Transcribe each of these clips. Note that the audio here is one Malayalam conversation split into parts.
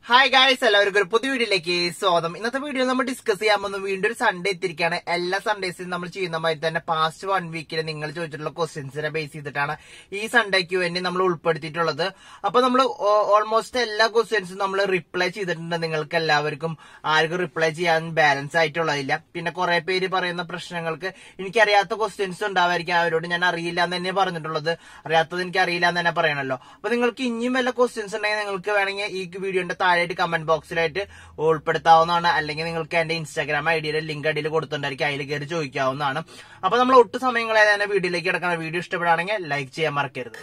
ഹായ് ഗായ്സ് എല്ലാവർക്കും ഒരു പുതിയ വീഡിയോയിലേക്ക് സ്വാഗതം ഇന്നത്തെ വീഡിയോ നമ്മൾ ഡിസ്കസ് ചെയ്യാൻ പോകുന്ന വീണ്ടും ഒരു സൺഡേ എത്തിയിരിക്കുകയാണ് എല്ലാ സൺഡേസിലും നമ്മൾ ചെയ്യുന്ന മാതിരി തന്നെ പാസ്റ്റ് വൺ വീക്കിൽ നിങ്ങൾ ചോദിച്ചിട്ടുള്ള ക്വസ്റ്റ്യൻസിനെ ബേസ് ചെയ്തിട്ടാണ് ഈ സൺഡേക്ക് വേണ്ടി നമ്മൾ ഉൾപ്പെടുത്തിയിട്ടുള്ളത് അപ്പൊ നമ്മൾ ഓൾമോസ്റ്റ് എല്ലാ ക്വസ്റ്റ്യൻസും നമ്മൾ റിപ്ലൈ ചെയ്തിട്ടുണ്ട് നിങ്ങൾക്ക് എല്ലാവർക്കും ആർക്കും റിപ്ലൈ ചെയ്യാൻ ബാലൻസ് ആയിട്ടുള്ളതില്ല പിന്നെ കുറെ പേര് പറയുന്ന പ്രശ്നങ്ങൾക്ക് എനിക്കറിയാത്ത ക്വസ്റ്റ്യൻസ് ഉണ്ടാവായിരിക്കും അവരോട് ഞാൻ അറിയില്ല എന്ന് തന്നെ പറഞ്ഞിട്ടുള്ളത് അറിയാത്തത് എനിക്ക് അറിയില്ല എന്ന് തന്നെ പറയണല്ലോ അപ്പൊ നിങ്ങൾക്ക് ഇനിയും വല്ല ക്വസ്റ്റ്യൻസ് ഉണ്ടെങ്കിൽ നിങ്ങൾക്ക് വേണമെങ്കിൽ ഈ വീഡിയോന്റെ താഴെയായിട്ട് കമന്റ് ബോക്സിലായിട്ട് ഉൾപ്പെടുത്താവുന്നതാണ് അല്ലെങ്കിൽ നിങ്ങൾക്ക് എന്റെ ഇൻസ്റ്റാഗ്രാം ഐഡിയുടെ ലിങ്ക് അടിയിൽ കൊടുത്തിട്ടുണ്ടായിരിക്കും അതിൽ കയറി ചോദിക്കാവുന്നതാണ് അപ്പൊ നമ്മൾ ഒട്ടു സമയങ്ങളെ തന്നെ വീഡിയോയിലേക്ക് കിടക്കുന്ന വീഡിയോ ഇഷ്ടപ്പെടുകയാണെങ്കിൽ ലൈക്ക് ചെയ്യാൻ മറക്കരുത്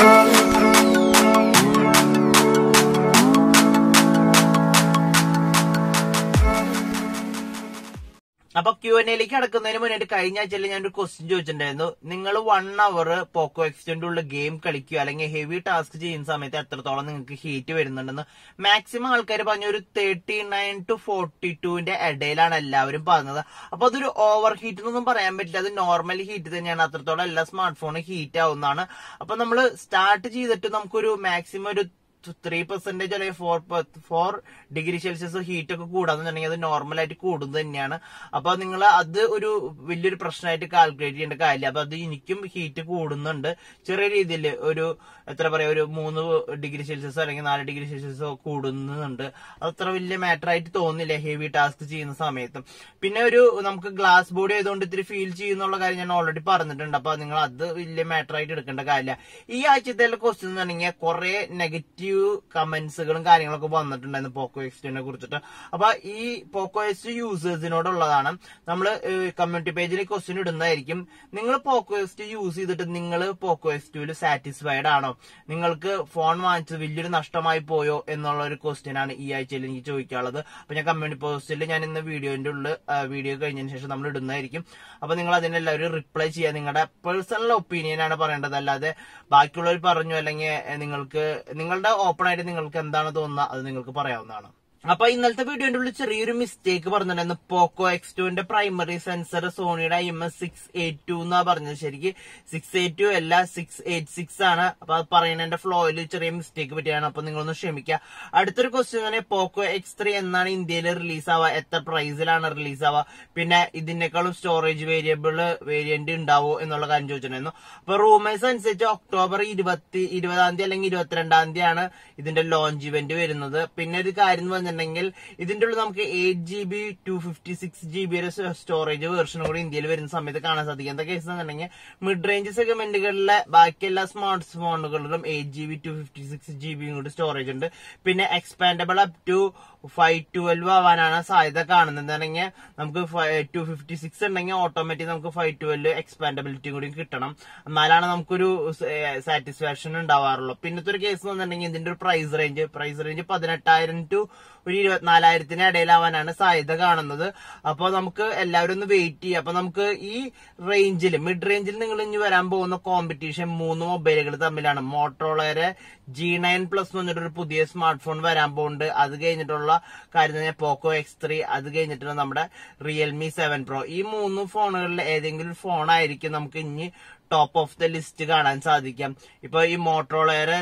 അപ്പൊ ക്യു എൻ എയിലേക്ക് കടക്കുന്നതിന് മുന്നായിട്ട് കഴിഞ്ഞ ആഴ്ചയിൽ ഞാൻ ഒരു ക്വസ്റ്റ്യൻ ചോദിച്ചിട്ടുണ്ടായിരുന്നു നിങ്ങൾ വൺ അവർ പോക്കോ എക്സ്റ്റെൻഡ് ഉള്ള ഗെയിം കളിക്കുക അല്ലെങ്കിൽ ഹെവി ടാസ്ക് ചെയ്യുന്ന സമയത്ത് എത്രത്തോളം നിങ്ങൾക്ക് ഹീറ്റ് വരുന്നുണ്ടെന്ന് മാക്സിമം ആൾക്കാർ പറഞ്ഞ ഒരു തേർട്ടി നയൻ ടു ഫോർട്ടി ടുവിന്റെ ഇടയിലാണ് എല്ലാവരും പറഞ്ഞത് അപ്പൊ അതൊരു ഓവർ ഹീറ്റ് എന്നൊന്നും പറയാൻ പറ്റില്ല അത് നോർമൽ ഹീറ്റ് തന്നെയാണ് അത്രത്തോളം എല്ലാ സ്മാർട്ട് ഫോണും ഹീറ്റ് ആവുന്നതാണ് അപ്പൊ നമ്മൾ സ്റ്റാർട്ട് ചെയ്തിട്ട് നമുക്കൊരു മാക്സിമം ഒരു ത്രീ പെർസെന്റേജ് അല്ലെങ്കിൽ four four degree Celsius heat ഒക്കെ കൂടാന്നുണ്ടെങ്കിൽ അത് നോർമൽ ആയിട്ട് കൂടുന്നത് തന്നെയാണ് അപ്പൊ നിങ്ങൾ അത് ഒരു വലിയൊരു പ്രശ്നമായിട്ട് കാൽക്കുലേറ്റ് ചെയ്യേണ്ട കാര്യമില്ല അപ്പൊ അത് എനിക്കും ഹീറ്റ് കൂടുന്നുണ്ട് ചെറിയ രീതിയിൽ ഒരു എത്ര പറയാ ഒരു മൂന്ന് ഡിഗ്രി സെൽഷ്യസ് അല്ലെങ്കിൽ നാല് ഡിഗ്രി സെൽഷ്യസ് കൂടുന്നുണ്ട് അത് അത്ര വലിയ മാറ്റർ ആയിട്ട് തോന്നില്ല ഹെവി ടാസ്ക് ചെയ്യുന്ന സമയത്ത് പിന്നെ ഒരു നമുക്ക് ഗ്ലാസ് ബോഡി ആയതുകൊണ്ട് ഇത്തിരി ഫീൽ ചെയ്യുന്നുള്ള കാര്യം ഞാൻ ഓൾറെഡി പറഞ്ഞിട്ടുണ്ട് അപ്പൊ നിങ്ങൾ അത് വലിയ മാറ്റർ ആയിട്ട് എടുക്കേണ്ട കാര്യമില്ല ഈ ആഴ്ചത്തെ ക്വസ്റ്റ്യൻ എന്ന് പറഞ്ഞാൽ കുറെ നെഗറ്റീവ് കമന്റ്സുകളും കാര്യങ്ങളൊക്കെ വന്നിട്ടുണ്ടായിരുന്നു പോക്കോ എക്സ്റ്റിനെ കുറിച്ചിട്ട് അപ്പൊ ഈ പോക്കോ എക്സ് യൂസേഴ്സിനോടുള്ളതാണ് നമ്മൾ കമ്മ്യൂണിറ്റി പേജിൽ ക്വസ്റ്റ്യൻ ഇടുന്നതായിരിക്കും നിങ്ങൾ പോക്കോ എക്സ് യൂസ് ചെയ്തിട്ട് നിങ്ങൾ പോക്കോ എക്സ്റ്റുവിൽ സാറ്റിസ്ഫൈഡ് ആണോ നിങ്ങൾക്ക് ഫോൺ വാങ്ങിച്ചത് വലിയൊരു നഷ്ടമായി പോയോ എന്നുള്ള ഒരു ക്വസ്റ്റ്യൻ ആണ് ഈ ആഴ്ചയിൽ എനിക്ക് ചോദിക്കാനുള്ളത് അപ്പൊ ഞാൻ കമ്മ്യൂണിറ്റി പോസ്റ്റിൽ ഞാൻ ഇന്ന് വീഡിയോന്റെ ഉള്ളിൽ വീഡിയോ കഴിഞ്ഞതിന് ശേഷം നമ്മൾ ഇടുന്നതായിരിക്കും അപ്പൊ നിങ്ങൾ അതിനെല്ലാവരും റിപ്ലൈ ചെയ്യുക നിങ്ങളുടെ പേഴ്സണൽ ഒപ്പീനിയൻ ആണ് പറയേണ്ടത് അല്ലാതെ ബാക്കിയുള്ളവർ പറഞ്ഞു അല്ലെങ്കിൽ നിങ്ങൾക്ക് നിങ്ങളുടെ ഓപ്പൺ ആയിട്ട് നിങ്ങൾക്ക് എന്താണ് തോന്നുന്നത് അത് നിങ്ങൾക്ക് പറയാവുന്നതാണ് അപ്പൊ ഇന്നലത്തെ വീഡിയോന്റെ ഉള്ളിൽ ചെറിയൊരു മിസ്റ്റേക്ക് പറഞ്ഞിട്ടുണ്ടായിരുന്നു പോക്കോ എക്സ് ടുവിന്റെ പ്രൈമറി സെൻസർ സോണിയുടെ I M S six eight two എന്നാ പറഞ്ഞത് ശരിക്ക് സിക്സ് എയ്റ്റ് ടു അല്ല സിക്സ് എയ്റ്റ് സിക്സ് ആണ് അപ്പൊ അത് പറയുന്നതിന്റെ ഫ്ലോയിൽ ചെറിയ മിസ്റ്റേക്ക് പറ്റിയാണ് അപ്പൊ നിങ്ങളൊന്ന് ക്ഷമിക്കുക അടുത്തൊരു ക്വസ്റ്റ്യൻ തന്നെ പോക്കോ എക്സ് ത്രീ എന്നാണ് ഇന്ത്യയിൽ റിലീസ് ആവുക എത്ര പ്രൈസിലാണ് റിലീസ് ആവുക പിന്നെ ഇതിനേക്കാളും സ്റ്റോറേജ് വേരിയബിൾ വേരിയന്റ് ഉണ്ടാവോ എന്നുള്ള കാര്യം ചോദിച്ചിട്ടുണ്ടായിരുന്നു അപ്പൊ റൂമേഴ്സ് അനുസരിച്ച് ഒക്ടോബർ ഇരുപത്തി ഇരുപതാം തീയതി അല്ലെങ്കിൽ ഇരുപത്തിരണ്ടാം തീയതിയാണ് ഇതിന്റെ ലോഞ്ച് ഇവന്റ് വരുന്നത് പിന്നെ ഒരു കാര്യം എന്ന് പറഞ്ഞിട്ടുണ്ടെങ്കിൽ ഇതിന്റെ ഉള്ളിൽ നമുക്ക് eight G B two fifty six G B storage വേർഷനും കൂടി ഇന്ത്യയിൽ വരുന്ന സമയത്ത് കാണാൻ സാധിക്കും എന്താ കേസ് എന്നുണ്ടെങ്കിൽ മിഡ് റേഞ്ച് സെഗ്മെന്റുകളിലെ ബാക്കി എല്ലാ സ്മാർട്ട് ഫോണുകളിലും eight G B two fifty six G ബിയും കൂടി സ്റ്റോറേജ് ഉണ്ട് പിന്നെ expandable up to five twelve ആവാനാണ് സാധ്യത കാണുന്നത് എന്താണെങ്കിൽ നമുക്ക് ടു ഫിഫ്റ്റി സിക്സ് ഉണ്ടെങ്കിൽ ഓട്ടോമാറ്റിക് നമുക്ക് ഫൈവ് ട്വൽവ് എക്സ്പാൻഡബിലിറ്റി കൂടി കിട്ടണം എന്നാലാണ് നമുക്കൊരു സാറ്റിസ്ഫാക്ഷൻ ഉണ്ടാവാറുള്ളൂ പിന്നത്തെ ഒരു കേസ് വന്നിട്ടുണ്ടെങ്കിൽ ഇതിന്റെ ഒരു പ്രൈസ് റേഞ്ച് പ്രൈസ് റേഞ്ച് പതിനെട്ടായിരം ടു ഒരു ഇരുപത്തിനാലായിരത്തിന് ഇടയിലാവാനാണ് സാധ്യത കാണുന്നത് അപ്പോൾ നമുക്ക് എല്ലാവരും ഒന്ന് വെയിറ്റ് ചെയ്യാം അപ്പൊ നമുക്ക് ഈ റേഞ്ചിൽ മിഡ് റേഞ്ചിൽ നിങ്ങൾ ഇനി വരാൻ പോകുന്ന കോമ്പറ്റീഷൻ മൂന്ന് മൊബൈലുകൾ തമ്മിലാണ് മോട്ടോളയുടെ ജി നയൻ പ്ലസ് എന്ന് പറഞ്ഞിട്ടൊരു പുതിയ സ്മാർട്ട് ഫോൺ വരാൻ പോകുന്നുണ്ട് അത് കഴിഞ്ഞിട്ടുള്ള കാര്യം തന്നെ പോക്കോ എക്സ് ത്രീ അത് കഴിഞ്ഞിട്ടുള്ള നമ്മുടെ റിയൽമി സെവൻ പ്രോ ഈ മൂന്ന് ഫോണുകളിൽ ഏതെങ്കിലും ഫോൺ ആയിരിക്കും നമുക്ക് ഇനി ടോപ്പ് ഓഫ് ദ ലിസ്റ്റ് കാണാൻ സാധിക്കാം ഇപ്പൊ ഈ മോട്ടോളയുടെ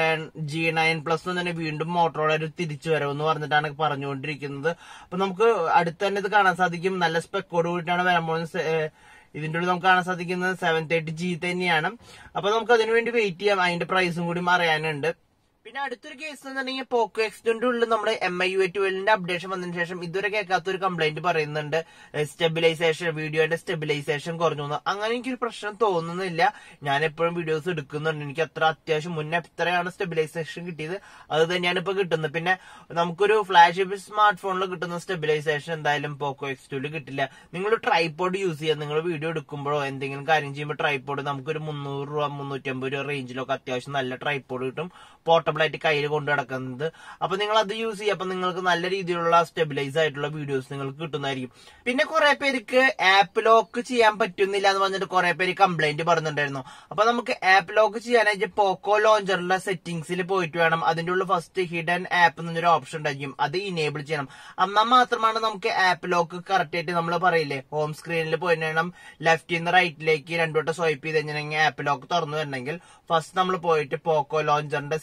ജി നയൻ പ്ലസ് തന്നെ വീണ്ടും മോട്ടോളയുടെ തിരിച്ചു വരവ് എന്ന് പറഞ്ഞിട്ടാണ് പറഞ്ഞുകൊണ്ടിരിക്കുന്നത് അപ്പൊ നമുക്ക് അടുത്ത് തന്നെ ഇത് കാണാൻ സാധിക്കും നല്ല സ്പെക്കോട് കൂടിയിട്ടാണ് വരാൻ പോകുന്നത് ഇതിന്റെ ഉള്ളിൽ നമുക്ക് കാണാൻ സാധിക്കുന്നത് സെവൻ തേർട്ടി ജി തന്നെയാണ് അപ്പൊ നമുക്ക് അതിനു വേണ്ടി വെയിറ്റ് ചെയ്യാം അതിന്റെ പ്രൈസും കൂടി അറിയാനുണ്ട് പിന്നെ അടുത്തൊരു കേസ് എന്നുണ്ടെങ്കിൽ പോക്കോ എക്സിന്റെ ഉള്ളിൽ നമ്മുടെ എം ഐ യു ട്വൽവിന്റെ അപ്ഡേഷൻ വന്നതിന് ശേഷം ഇതുവരെ കേൾക്കാത്ത ഒരു കംപ്ലൈന്റ് പറയുന്നുണ്ട് സ്റ്റെബിലൈസേഷൻ വീഡിയോയുടെ സ്റ്റെബിലൈസേഷൻ കുറഞ്ഞു എന്ന് അങ്ങനെ എനിക്കൊരു പ്രശ്നം തോന്നുന്നില്ല ഞാൻ എപ്പോഴും വീഡിയോസ് എടുക്കുന്നുണ്ട് എനിക്ക് അത്ര അത്യാവശ്യം മുന്നേ എത്രയാണ് സ്റ്റെബിലൈസേഷൻ കിട്ടിയത് അത് തന്നെയാണ് ഇപ്പൊ കിട്ടുന്നത് പിന്നെ നമുക്കൊരു ഫ്ലാഷ് സ്മാർട്ട് ഫോണിൽ കിട്ടുന്ന സ്റ്റെബിലൈസേഷൻ എന്തായാലും പോക്കോ എക്സ് ടുവിൽ കിട്ടില്ല നിങ്ങൾ ട്രൈപോഡ് യൂസ് ചെയ്യുക നിങ്ങൾ വീഡിയോ എടുക്കുമ്പോഴോ എന്തെങ്കിലും കാര്യം ചെയ്യുമ്പോൾ ട്രൈപോഡ് നമുക്കൊരു മുന്നൂറ് രൂപ മുന്നൂറ്റമ്പത് രൂപ റേഞ്ചിലൊക്കെ അത്യാവശ്യം നല്ല ട്രൈപോഡ് കിട്ടും പോർട്ടബിൾ ആയിട്ട് കയ്യിൽ കൊണ്ടു നടക്കുന്നത് അപ്പൊ നിങ്ങൾ അത് യൂസ് ചെയ്യുക അപ്പൊ നിങ്ങൾക്ക് നല്ല രീതിയിലുള്ള സ്റ്റെബിലൈസ് ആയിട്ടുള്ള വീഡിയോസ് നിങ്ങൾക്ക് കിട്ടുന്നതായിരിക്കും പിന്നെ കുറെ പേർക്ക് ആപ്പ് ലോക്ക് ചെയ്യാൻ പറ്റുന്നില്ല എന്ന് പറഞ്ഞിട്ട് കുറെ പേര് കംപ്ലൈന്റ് പറഞ്ഞിട്ടുണ്ടായിരുന്നു അപ്പൊ നമുക്ക് ആപ്പ് ലോക്ക് ചെയ്യാനായിട്ട് പോക്കോ ലോഞ്ചറിലെ സെറ്റിംഗ്സിൽ പോയിട്ട് വേണം അതിന്റെ ഉള്ളിൽ ഫസ്റ്റ് ഹിഡൻ ആപ്പ് എന്നൊരു ഓപ്ഷൻ ഉണ്ടായിരിക്കും അത് ഇനേബിൾ ചെയ്യണം എന്നാൽ മാത്രമാണ് നമുക്ക് ആപ്പ് ലോക്ക് കറക്റ്റ് ആയിട്ട് നമ്മൾ പറയില്ലേ ഹോം സ്ക്രീനിൽ പോയിട്ട് വേണം ലെഫ്റ്റിൽ നിന്ന് റൈറ്റിലേക്ക് രണ്ടു വട്ടം സ്വൈപ്പ് ചെയ്ത് കഴിഞ്ഞിട്ടുണ്ടെങ്കിൽ ആപ്പ് ലോക്ക് തുറന്നു വരണമെങ്കിൽ ഫസ്റ്റ് നമ്മൾ പോയിട്ട് പോക്കോ ലോഞ്ചറിന്റെ സെറ്റിംഗ്സിൽ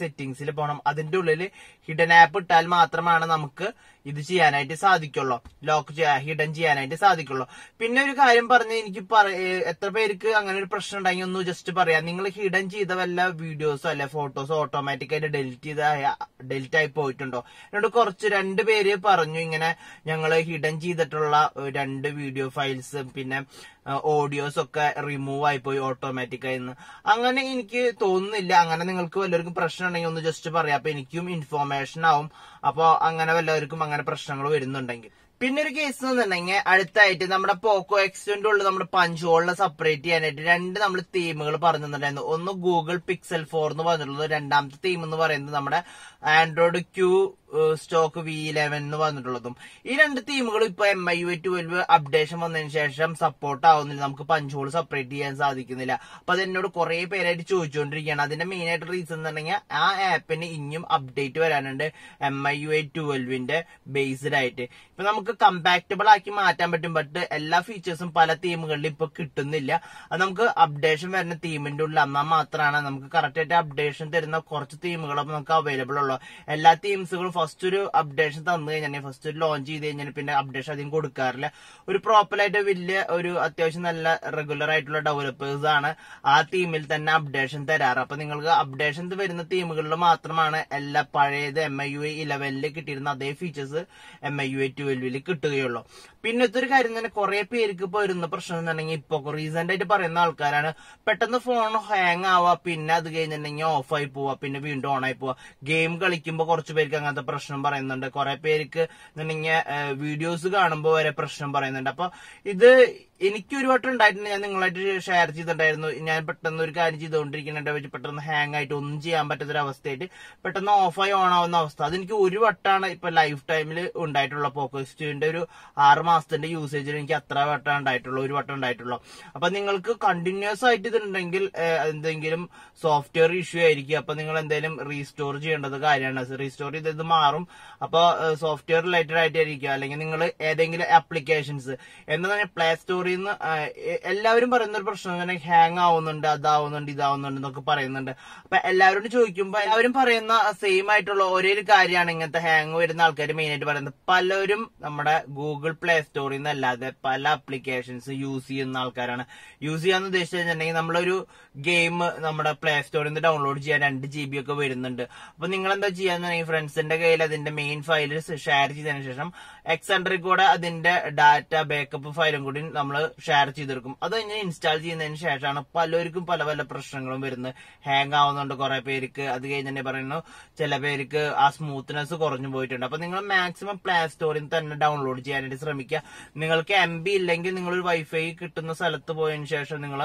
സെറ്റിംഗ്സിൽ പോകണം അതിന്റെ ഉള്ളിൽ ഹിഡൻ ആപ്പ് ഇട്ടാൽ മാത്രമാണ് നമുക്ക് ഇത് ചെയ്യാനായിട്ട് സാധിക്കുള്ളൂ ലോക്ക് ഹിഡൻ ചെയ്യാനായിട്ട് സാധിക്കുള്ളൂ പിന്നെ ഒരു കാര്യം പറഞ്ഞ് എനിക്ക് പറ- ഏ, എത്ര പേർക്ക് അങ്ങനെ ഒരു പ്രശ്നം ഉണ്ടെങ്കിൽ ഒന്ന് ജസ്റ്റ് പറയാം നിങ്ങൾ ഹിഡൻ ചെയ്ത വല്ല വീഡിയോസോ അല്ലെ ഫോട്ടോസോ ഓട്ടോമാറ്റിക് ആയിട്ട് ഡെലിറ്റ് ചെയ്ത ഡെലിറ്റ് ആയി പോയിട്ടുണ്ടോ എന്നോട് കുറച്ച് രണ്ട് പേര് പറഞ്ഞു ഇങ്ങനെ ഞങ്ങൾ ഹിഡൻ ചെയ്തിട്ടുള്ള ഏ, രണ്ട് വീഡിയോ ഫയൽസ് പിന്നെ ഓഡിയോസ് ഒക്കെ റിമൂവ് ആയി പോയി ഓട്ടോമാറ്റിക് ആയിന്ന് അങ്ങനെ എനിക്ക് തോന്നുന്നില്ല അങ്ങനെ നിങ്ങൾക്ക് വല്ലവർക്കും പ്രശ്നം ഉണ്ടെങ്കിൽ ഒന്ന് ജസ്റ്റ് പറയാം അപ്പൊ എനിക്കും ഇൻഫോർമേഷൻ ആവും അപ്പൊ അങ്ങനെ വല്ലവർക്കും അങ്ങനെ പ്രശ്നങ്ങൾ വരുന്നുണ്ടെങ്കിൽ പിന്നെ ഒരു കേസ് എന്നുണ്ടെങ്കിൽ അടുത്തായിട്ട് നമ്മുടെ പോക്കോ എക്സിന്റെ ഉള്ളിൽ നമ്മുടെ പഞ്ച് ഹോളിനെ സെപ്പറേറ്റ് ചെയ്യാനായിട്ട് രണ്ട് നമ്മൾ തീമുകൾ പറഞ്ഞു തന്നിട്ടുണ്ടായിരുന്നു ഒന്ന് ഗൂഗിൾ പിക്സൽ ഫോർ എന്ന് പറഞ്ഞിട്ടുള്ളത് രണ്ടാമത്തെ തീം എന്ന് പറയുന്നത് നമ്മുടെ Android Q stock V eleven എന്ന് പറഞ്ഞിട്ടുള്ളതും ഈ രണ്ട് തീമുകളും ഇപ്പൊ M I U twelve updation വന്നതിന് ശേഷം സപ്പോർട്ട് ആവുന്നില്ല നമുക്ക് പഞ്ച് ഹോൾ സെപ്പറേറ്റ് ചെയ്യാൻ സാധിക്കുന്നില്ല അപ്പൊ അത് എന്നോട് കുറെ പേരായിട്ട് ചോദിച്ചുകൊണ്ടിരിക്കുകയാണ് അതിന്റെ മെയിൻ ആയിട്ട് റീസൺ എന്നുണ്ടെങ്കിൽ ആ ആപ്പിന് ഇനിയും അപ്ഡേറ്റ് വരാനുണ്ട് എം ഐ യു ഐ ട്വൽവിന്റെ ബേസ്ഡ് ആയിട്ട് ഇപ്പൊ നമുക്ക് കമ്പാക്റ്റബിൾ ആക്കി മാറ്റാൻ പറ്റും ബട്ട് എല്ലാ ഫീച്ചേഴ്സും പല തീമുകളിലും ഇപ്പൊ കിട്ടുന്നില്ല അത് നമുക്ക് അപ്ഡേഷൻ വരുന്ന തീമിന്റെ ഉള്ളിൽ എന്നാൽ മാത്രമാണ് നമുക്ക് കറക്റ്റ് ആയിട്ട് അപ്ഡേഷൻ തരുന്ന കുറച്ച് തീമുകൾ നമുക്ക് അവൈലബിൾ ഉള്ളൂ എല്ലാ തീംസുകളും ഫസ്റ്റ് ഒരു അപ്ഡേഷൻ തന്നു കഴിഞ്ഞാൽ ഫസ്റ്റ് ഒരു ലോഞ്ച് ചെയ്ത് കഴിഞ്ഞാൽ പിന്നെ അപ്ഡേഷൻ അധികം കൊടുക്കാറില്ല ഒരു പ്രോപ്പറായിട്ട് വലിയ ഒരു അത്യാവശ്യം നല്ല റെഗുലർ ആയിട്ടുള്ള ഡെവലപ്പേഴ്സ് ആണ് ആ തീമിൽ തന്നെ അപ്ഡേഷൻ തരാറ് അപ്പൊ നിങ്ങൾക്ക് അപ്ഡേഷൻ വരുന്ന തീമുകളിൽ മാത്രമാണ് എല്ലാ പഴയത് എം ഐ യു ഇലവനിൽ കിട്ടിയിരുന്ന അതേ features M I U A ട്വൽവിൽ കിട്ടുകയുള്ളൂ പിന്നത്തെ ഒരു കാര്യം തന്നെ കുറെ പേർക്ക് ഇപ്പൊ വരുന്ന പ്രശ്നം എന്നുണ്ടെങ്കിൽ ഇപ്പൊ റീസെന്റ് ആയിട്ട് പറയുന്ന ആൾക്കാരാണ് പെട്ടെന്ന് ഫോൺ ഹാങ് ആവുക പിന്നെ അത് കഴിഞ്ഞിട്ടുണ്ടെങ്കിൽ ഓഫ് ആയി പോവുക പിന്നെ വീണ്ടും ഓൺ ആയി പോവുക ഗെയിം കളിക്കുമ്പോൾ കുറച്ച് പേർക്ക് അങ്ങനത്തെ പ്രശ്നം പറയുന്നുണ്ട് കുറെ പേർക്ക് എന്നുണ്ടെങ്കിൽ വീഡിയോസ് കാണുമ്പോൾ വരെ പ്രശ്നം പറയുന്നുണ്ട് അപ്പൊ ഇത് എനിക്ക് ഒരു വട്ടം ഉണ്ടായിട്ടുണ്ട് ഞാൻ നിങ്ങളായിട്ട് ഷെയർ ചെയ്തിട്ടുണ്ടായിരുന്നു ഞാൻ പെട്ടെന്ന് ഒരു കാര്യം ചെയ്തുകൊണ്ടിരിക്കുന്നുണ്ട് വെച്ച് പെട്ടെന്ന് ഹാങ് ആയിട്ട് ഒന്നും ചെയ്യാൻ പറ്റാത്തൊരു അവസ്ഥയായിട്ട് പെട്ടെന്ന് ഓഫായി ഓൺ ആവുന്ന അവസ്ഥ അതെനിക്ക് ഒരു വട്ടമാണ് ഇപ്പൊ ലൈഫ് ടൈമിൽ ഉണ്ടായിട്ടുള്ള പോക്കോ എക്സ്റ്റുവിന്റെ ഒരു ആറ് മാസത്തിന്റെ യൂസേജിൽ എനിക്ക് അത്ര വട്ടം ഉണ്ടായിട്ടുള്ളൂ ഒരു വട്ടം ഉണ്ടായിട്ടുള്ളൂ അപ്പൊ നിങ്ങൾക്ക് കണ്ടിന്യൂസ് ആയിട്ട് ഇതുണ്ടെങ്കിൽ ഏഹ്, എന്തെങ്കിലും സോഫ്റ്റ്വെയർ ഇഷ്യൂ ആയിരിക്കും അപ്പൊ നിങ്ങൾ എന്തെങ്കിലും റീസ്റ്റോർ ചെയ്യേണ്ടത് കാര്യമാണ് റീസ്റ്റോർ ചെയ്തത് മാറും അപ്പൊ സോഫ്റ്റ്വെയർ റിലേറ്റഡ് ആയിട്ടായിരിക്കും അല്ലെങ്കിൽ നിങ്ങൾ ഏതെങ്കിലും ആപ്ലിക്കേഷൻസ് എന്ന് പറഞ്ഞാൽ പ്ലേ സ്റ്റോറിൽ നിന്ന് എല്ലാവരും പറയുന്ന ഒരു പ്രശ്നം തന്നെ ഹാങ് ആവുന്നുണ്ട് അതാവുന്നുണ്ട് ഇതാവുന്നുണ്ട് എന്നൊക്കെ പറയുന്നുണ്ട് അപ്പൊ എല്ലാവരോടും ചോദിക്കുമ്പോൾ എല്ലാവരും പറയുന്ന സെയിം ആയിട്ടുള്ള ഒരേ ഒരു കാര്യമാണ് ഇങ്ങനത്തെ ഹാങ് വരുന്ന ആൾക്കാർ മെയിൻ ആയിട്ട് പറയുന്നത് പലരും നമ്മുടെ ഗൂഗിൾ പ്ലേ സ്റ്റോറിൽ നിന്നല്ലാതെ പല ആപ്ലിക്കേഷൻസ് യൂസ് ചെയ്യുന്ന ആൾക്കാരാണ് യൂസ് ചെയ്യാന്ന് ഉദ്ദേശിച്ചു കഴിഞ്ഞിട്ടുണ്ടെങ്കിൽ നമ്മളൊരു ഗെയിം നമ്മുടെ പ്ലേ സ്റ്റോറിൽ നിന്ന് ഡൗൺലോഡ് ചെയ്യാൻ രണ്ട് ജി ബി ഒക്കെ വരുന്നുണ്ട് അപ്പൊ നിങ്ങൾ എന്താ ചെയ്യാന്നുണ്ടെങ്കിൽ ഫ്രണ്ട്സിന്റെ കയ്യിൽ അതിന്റെ മെയിൻ ഫയൽ ഷെയർ ചെയ്തതിനു ശേഷം എക്സെൻട്രിൽ കൂടെ അതിന്റെ ഡാറ്റ ബാക്കപ്പ് ഫയലും കൂടി നമ്മൾ ഷെയർ ചെയ്തെടുക്കും അത് കഴിഞ്ഞ് ഇൻസ്റ്റാൾ ചെയ്യുന്നതിന് ശേഷമാണ് പലർക്കും പല പല പ്രശ്നങ്ങളും വരുന്നത് ഹാങ് ആവുന്നുണ്ട് കുറെ പേർക്ക് അത് കഴിഞ്ഞ് തന്നെ പറയുന്നു ചില പേർക്ക് ആ സ്മൂത്ത്നെസ് കുറഞ്ഞു പോയിട്ടുണ്ട് അപ്പൊ നിങ്ങൾ മാക്സിമം പ്ലേ സ്റ്റോറിൽ തന്നെ ഡൗൺലോഡ് ചെയ്യാനായിട്ട് ശ്രമിക്കുക നിങ്ങൾക്ക് എം ബി ഇല്ലെങ്കിൽ നിങ്ങൾ ഒരു വൈഫൈ കിട്ടുന്ന സ്ഥലത്ത് പോയതിനു ശേഷം നിങ്ങൾ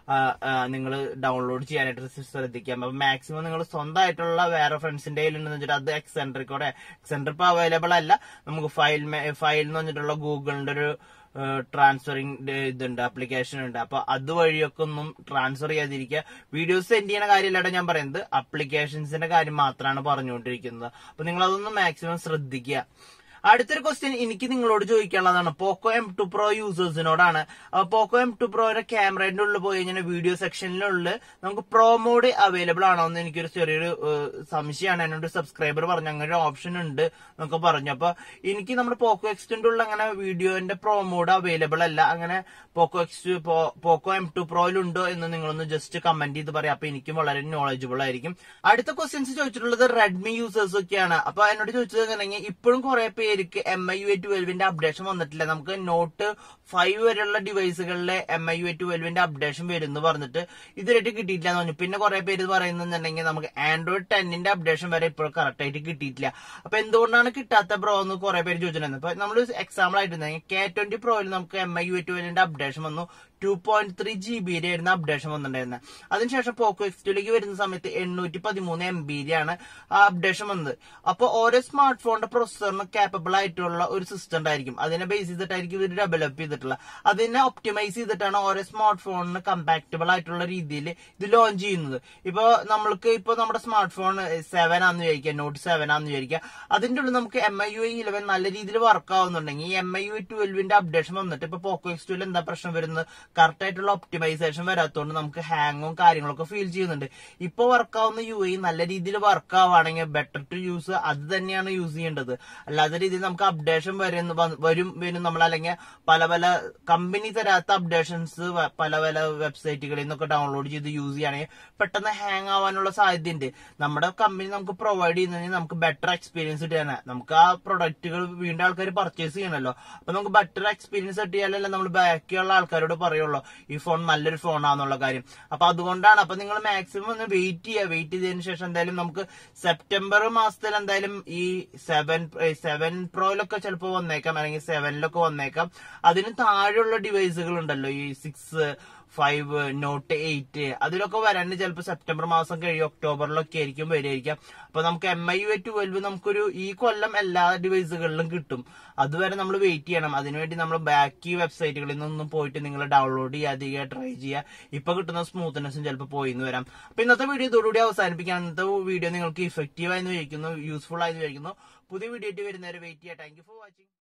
നിങ്ങൾ ഡൗൺലോഡ് ചെയ്യാനായിട്ട് ശ്രദ്ധിക്കാം അപ്പൊ മാക്സിമം നിങ്ങൾ സ്വന്തമായിട്ടുള്ള വേറെ ഫ്രണ്ട്സിന്റെ കയ്യിലുണ്ടെന്ന് വെച്ചിട്ട് അത് എക്സെൻട്രിക്കോടെ എക്സെൻട്രി ഇപ്പൊ അവൈലബിൾ അല്ല നമുക്ക് ഫയൽ ഫയൽ എന്ന് പറഞ്ഞിട്ടുള്ള ഗൂഗിളിന്റെ ഒരു ട്രാൻസ്ഫറിങ് ഇതുണ്ട് ആപ്ലിക്കേഷൻ ഉണ്ട് അപ്പൊ അതുവഴിയൊക്കെ ഒന്നും ട്രാൻസ്ഫർ ചെയ്യാതിരിക്കുക വീഡിയോസ് സെൻഡ് ചെയ്യുന്ന കാര്യമല്ലാതെ ഞാൻ പറയുന്നത് ആപ്ലിക്കേഷൻസിന്റെ കാര്യം മാത്രമാണ് പറഞ്ഞുകൊണ്ടിരിക്കുന്നത് അപ്പൊ നിങ്ങൾ അതൊന്നും മാക്സിമം ശ്രദ്ധിക്കുക അടുത്തൊരു ക്വസ്റ്റ്യൻ എനിക്ക് നിങ്ങളോട് ചോദിക്കാനുള്ളതാണ് പോക്കോ എം ടു പ്രോ യൂസേഴ്സിനോടാണ് അപ്പൊ പോക്കോ എം ടു പ്രോയുടെ ക്യാമറയുടെ ഉള്ളിൽ പോയി കഴിഞ്ഞാൽ വീഡിയോ സെക്ഷനിലുള്ള നമുക്ക് പ്രോ മോഡ് അവൈലബിൾ ആണോ എന്ന് എനിക്കൊരു ചെറിയൊരു ഏഹ്, സംശയമാണ് എന്നോട് സബ്സ്ക്രൈബർ പറഞ്ഞു അങ്ങനെ ഒരു ഓപ്ഷൻ ഉണ്ട് എന്നൊക്കെ പറഞ്ഞു അപ്പൊ എനിക്ക് നമ്മുടെ പോക്കോ എക്സ്റ്റിന്റെ ഉള്ള അങ്ങനെ വീഡിയോന്റെ പ്രോ മോഡ് അവൈലബിൾ അല്ല അങ്ങനെ Poco X Poco M two പ്രോയിലുണ്ടോ എന്ന് നിങ്ങളൊന്ന് ജസ്റ്റ് കമന്റ് ചെയ്ത് പറയാം അപ്പൊ എനിക്കും വളരെ നോളജബിൾ ആയിരിക്കും അടുത്ത ക്വസ്റ്റ്യൻസ് ചോദിച്ചിട്ടുള്ളത് റെഡ്മി യൂസേഴ്സ് ഒക്കെയാണ് അപ്പൊ എന്നോട് ചോദിച്ചത് എന്നുണ്ടെങ്കിൽ ഇപ്പോഴും കുറെ പേർക്ക് എം ഐ യു എ ട്വൽവിന്റെ അപ്ഡേഷൻ വന്നിട്ടില്ല നമുക്ക് നോട്ട് ഫൈവ് വരെയുള്ള ഡിവൈസുകളിലെ എം ഐ യു എ ട്വൽവിന്റെ അപ്ഡേഷൻ വരും എന്ന് പറഞ്ഞിട്ട് ഇതുവരെയായിട്ട് കിട്ടിയിട്ടില്ല എന്ന് പറഞ്ഞു പിന്നെ കുറെ പേര് പറയുന്നുണ്ടെങ്കിൽ നമുക്ക് ആൻഡ്രോയിഡ് ടെന്നിന്റെ അപ്ഡേഷൻ വരെ ഇപ്പോഴും കറക്റ്റ് ആയിട്ട് കിട്ടിയിട്ടില്ല അപ്പൊ എന്തുകൊണ്ടാണ് കിട്ടാത്ത ബ്രോ എന്ന് കുറെ പേര് ചോദിച്ചിട്ടുണ്ടായിരുന്നു അപ്പൊ നമ്മൾ എക്സാമ്പിൾ ആയിട്ട് കെ ട്വന്റി പ്രോയിൽ നമുക്ക് എം ഐ യു എ ട്വൽവിന്റെ അപ്ഡേഷൻ വന്നു ടു പോയിന്റ് ത്രീ ജി ബിയുടെ ആയിരുന്നു അപ്ഡേഷൻ വന്നിട്ടുണ്ടായിരുന്നത് അതിനുശേഷം പോക്കോ എക്സ്റ്റിലേക്ക് വരുന്ന സമയത്ത് എണ്ണൂറ്റി പതിമൂന്ന് എം ബിയിലാണ് ആ അപ്ഡേഷൻ വന്നത് അപ്പോൾ ഓരോ സ്മാർട്ട് ഫോണിന്റെ പ്രൊസസറിന് കാപ്പബിൾ ആയിട്ടുള്ള ഒരു സിസ്റ്റം ഉണ്ടായിരിക്കും അതിനെ ബേസ് ചെയ്തിട്ടായിരിക്കും ഇവർ ഡെവലപ്പ് ചെയ്തിട്ടുള്ള അതിനെ ഒപ്റ്റിമൈസ് ചെയ്തിട്ടാണ് ഓരോ സ്മാർട്ട് ഫോണിന് കമ്പാക്റ്റബിൾ ആയിട്ടുള്ള രീതിയിൽ ഇത് ലോഞ്ച് ചെയ്യുന്നത് ഇപ്പൊ നമ്മൾക്ക് ഇപ്പൊ നമ്മുടെ സ്മാർട്ട് ഫോൺ സെവൻ ആണെന്ന് വിചാരിക്കുക നോട്ട് സെവൻ ആണെന്ന് വിചാരിക്കുക അതിന്റെ ഉള്ളിൽ നമുക്ക് എം ഐ യു ഇലവൻ നല്ല രീതിയിൽ വർക്ക് ആവുന്നുണ്ടെങ്കിൽ ഈ എം ഐ യു ട്വൽവിന്റെ അപ്ഡേഷൻ വന്നിട്ട് ഇപ്പൊ പോക്കോ എക്സ് ട്വൽവ് എന്താ പ്രശ്നം വരുന്നത് കറക്റ്റ് ആയിട്ടുള്ള ഒപ്റ്റിമൈസേഷൻ വരാത്തതുകൊണ്ട് നമുക്ക് ഹാങ്ങും കാര്യങ്ങളൊക്കെ ഫീൽ ചെയ്യുന്നുണ്ട് ഇപ്പൊ വർക്ക് ആവുന്ന യു ഐ നല്ല രീതിയിൽ വർക്ക് ആവുകയാണെങ്കിൽ ബെറ്റർ ടു യൂസ് അത് തന്നെയാണ് യൂസ് ചെയ്യേണ്ടത് അല്ലാത്ത രീതിയിൽ നമുക്ക് അപ്ഡേഷൻ വരും വരും വരും നമ്മൾ അല്ലെങ്കിൽ പല പല കമ്പനി തരാത്ത അപ്ഡേഷൻസ് പല പല വെബ്സൈറ്റുകളിൽ നിന്നൊക്കെ ഡൗൺലോഡ് ചെയ്ത് യൂസ് ചെയ്യുകയാണെങ്കിൽ പെട്ടെന്ന് ഹാങ് ആവാനുള്ള സാധ്യതയുണ്ട് നമ്മുടെ കമ്പനി നമുക്ക് പ്രൊവൈഡ് ചെയ്യുന്നതിന് നമുക്ക് ബെറ്റർ എക്സ്പീരിയൻസ് കിട്ടാനാണ് നമുക്ക് ആ പ്രൊഡക്റ്റുകൾ വീണ്ടും ആൾക്കാർ പർച്ചേസ് ചെയ്യണമല്ലോ അപ്പൊ നമുക്ക് ബെറ്റർ എക്സ്പീരിയൻസ് കിട്ടിയാലല്ലേ നമ്മൾ ബാക്കിയുള്ള ആൾക്കാരോട് പറയുള്ളൂ ഈ ഫോൺ നല്ലൊരു ഫോണാന്നുള്ള കാര്യം അപ്പൊ അതുകൊണ്ടാണ് അപ്പൊ നിങ്ങൾ മാക്സിമം ഒന്ന് വെയിറ്റ് ചെയ്യുക വെയിറ്റ് ചെയ്തതിനു ശേഷം എന്തായാലും നമുക്ക് സെപ്റ്റംബർ മാസത്തിൽ എന്തായാലും ഈ സെവൻ സെവൻ പ്രോയിലൊക്കെ ചിലപ്പോൾ വന്നേക്കാം അല്ലെങ്കിൽ സെവനിലൊക്കെ വന്നേക്കാം അതിന് താഴെയുള്ള ഡിവൈസുകൾ ഉണ്ടല്ലോ ഈ സിക്സ് ഫൈവ് നോട്ട് എയ്റ്റ് അതിലൊക്കെ വരാൻ ചിലപ്പോൾ സെപ്റ്റംബർ മാസം കഴിയും ഒക്ടോബറിലൊക്കെ ആയിരിക്കും വരികയായിരിക്കാം അപ്പൊ നമുക്ക് എം ഐ യു ട്വൽവ് നമുക്കൊരു ഈ കൊല്ലം എല്ലാ ഡിവൈസുകളിലും കിട്ടും അതുവരെ നമ്മൾ വെയിറ്റ് ചെയ്യണം അതിനുവേണ്ടി നമ്മൾ ബാക്കി വെബ്സൈറ്റുകളിൽ നിന്നൊന്നും പോയിട്ട് നിങ്ങൾ ഡൗൺലോഡ് ചെയ്യാതിരിക്കുക ട്രൈ ചെയ്യുക ഇപ്പൊ കിട്ടുന്ന സ്മൂത്ത്നെസ്സും ചിലപ്പോൾ പോയിന്ന് വരാം അപ്പൊ ഇന്നത്തെ വീഡിയോ ഇതോടുകൂടി അവസാനിപ്പിക്കാം ഇന്നത്തെ വീഡിയോ നിങ്ങൾക്ക് ഇഫക്റ്റീവ് ആയെന്ന് വിചാരിക്കുന്നു യൂസ്ഫുൾ ആയെന്ന് വിചാരിക്കുന്നു പുതിയ വീഡിയോ ആയിട്ട് വരുന്നവരെ വെയിറ്റ് ചെയ്യാം താങ്ക് യു ഫോർ വാച്ചിങ്